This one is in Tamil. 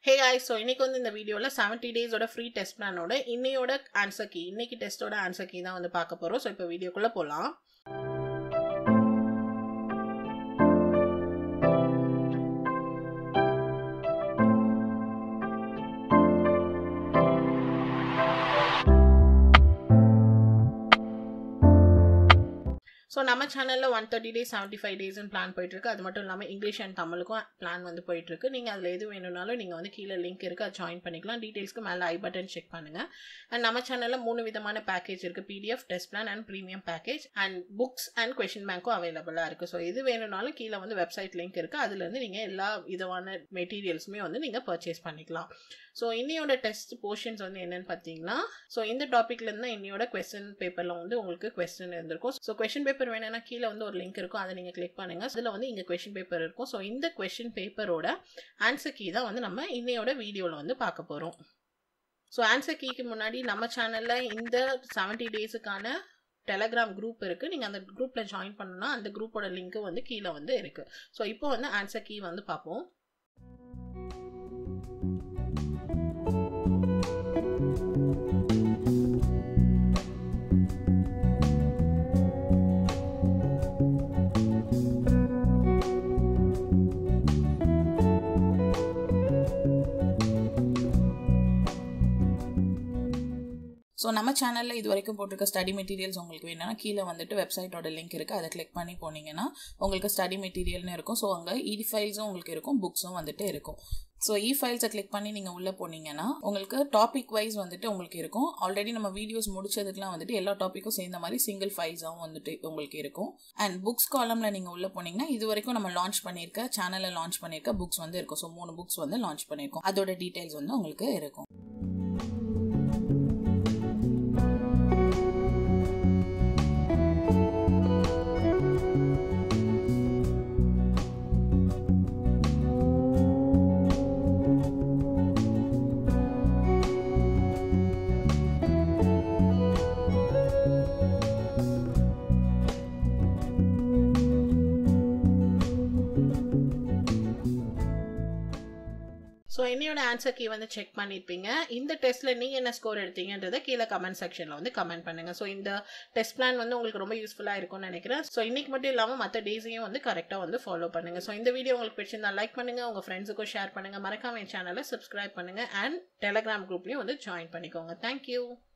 ஹே ஐ ஸோ இன்னைக்கு வந்து இந்த வீடியோவில் செவன்ட்டி டேஸோட ஃப்ரீ டெஸ்ட் பிளானோட இன்னையோட ஆன்சர் கீ இன்னைக்கு டெஸ்ட்டோட ஆன்சர் கீ தான் வந்து பார்க்க போகிறோம் ஸோ இப்போ வீடியோக்குள்ளே போகலாம் ஸோ நம்ம சேனலில் one thirty days seventy five டேஸ்னு பிளான் போயிட்டுருக்கு அது மட்டும் இல்லாமல் இங்கிலீஷ் அண்ட் தமிழுக்கும் பிளான் வந்து போயிட்டுருக்கு நீங்கள் அதில் எது வேணும்னாலும் நீங்கள் வந்து கீழே லிங்க் இருக்குது அதை ஜாயின் பண்ணிக்கலாம் டீட்டெயில்ஸ்க்கு மேலே ஐ பட்டன் செக் பண்ணுங்கள் அண்ட் நம்ம சேனலில் மூணு விதமான பேக்கேஜ் இருக்குது PDF test plan and premium package and books and question பேங்க்கும் அவைலபிளாக இருக்குது ஸோ இது வேணும்னாலும் கீழே வந்து வெப்சைட் லிங்க் இருக்குது அதுலேருந்து நீங்கள் எல்லா விதமான மெட்டீரியல்ஸுமே வந்து நீங்கள் பர்ச்சேஸ் பண்ணிக்கலாம் ஸோ இன்னையோட டெஸ்ட் போர்ஷன்ஸ் வந்து என்னென்னு பார்த்தீங்கன்னா ஸோ இந்த டாப்பிக்லேருந்து தான் இன்னையோட கொஸ்டின் பேப்பரில் வந்து உங்களுக்கு கொஸ்டின் இருந்திருக்கும் ஸோ கொஸ்டின் பேப்பர் வேணும்னா கீழே வந்து ஒரு லிங்க் இருக்கும் அதை நீங்கள் கிளிக் பண்ணுங்கள் அதில் வந்து இங்கே கொஸ்டின் பேப்பர் இருக்கும் ஸோ இந்த கொஸ்டின் பேப்பரோட ஆன்சர் கீ தான் வந்து நம்ம இன்னையோட வீடியோவில் வந்து பார்க்க போகிறோம் ஸோ ஆன்சர் கீக்கு முன்னாடி நம்ம சேனலில் இந்த செவன்ட்டி டேஸுக்கான டெலகிராம் குரூப் இருக்குது நீங்கள் அந்த குரூப்பில் ஜாயின் பண்ணணும்னா அந்த குரூப்போட லிங்க்கு வந்து கீழே வந்து இருக்குது ஸோ இப்போ வந்து ஆன்சர் கீ வந்து பார்ப்போம் ஸோ நம்ம சேனலில் இது வரைக்கும் போட்டிருக்க ஸ்டடி மெட்டீரியல்ஸ் உங்களுக்கு வேணும்னா கீழே வந்துட்டு வெப்சைட்டோட லிங்க் இருக்குது அதை கிளிக் பண்ணி போனீங்கன்னா உங்களுக்கு ஸ்டடி மெட்டீரியல்னு இருக்கும் ஸோ அங்கே இ ஃபைல்ஸும் உங்களுக்கு இருக்கும் புக்ஸும் வந்துட்டு இருக்கும் ஸோ இ ஃபைல்ஸை கிளிக் பண்ணி நீங்கள் உள்ளே போனீங்கன்னா உங்களுக்கு டாபிக் வைஸ் வந்துட்டு உங்களுக்கு இருக்கும் ஆல்ரெடி நம்ம வீடியோஸ் முடிச்சதுக்குலாம் வந்துட்டு எல்லா டாப்பிக்கும் சேர்ந்த மாதிரி சிங்கிள் ஃபைல்ஸாகவும் வந்துட்டு உங்களுக்கு இருக்கும் அண்ட் புக்ஸ் காலமில் நீங்கள் உள்ளே போனீங்கன்னா இது வரைக்கும் நம்ம லான்ச் பண்ணியிருக்க சேனலில் லான்ச் பண்ணியிருக்க புக்ஸ் வந்து இருக்கும் ஸோ மூணு புக்ஸ் வந்து லான்ச் பண்ணியிருக்கோம் அதோட டீட்டெயில்ஸ் வந்து உங்களுக்கு இருக்கும் ஸோ என்னையோட ஆன்சர் கீ வந்து செக் பண்ணியிருப்பீங்க இந்த டெஸ்ட்டில் நீங்கள் என்ன ஸ்கோர் எடுத்தீங்கன்றதை கீழே கமெண்ட் செக்ஷனில் வந்து கமெண்ட் பண்ணுங்கள் ஸோ இந்த டெஸ்ட் பிளான் வந்து உங்களுக்கு ரொம்ப யூஸ்ஃபுல்லாக இருக்கும்னு நினைக்கிறேன் ஸோ இன்றைக்கி மட்டும் இல்லாமல் மற்ற டேஸையும் வந்து கரெக்டாக வந்து ஃபாலோ பண்ணுங்கள் ஸோ இந்த வீடியோ உங்களுக்கு பிடிச்சிருந்தா லைக் பண்ணுங்கள் உங்கள் ஃப்ரெண்ட்ஸுக்கும் ஷேர் பண்ணுங்கள் மறக்காம என் சேனலை சப்ஸ்கிரைப் பண்ணுங்கள் அண்ட் டெலகிராம் குரூப்லேயும் வந்து ஜாயின் பண்ணிக்கோங்க தேங்க்யூ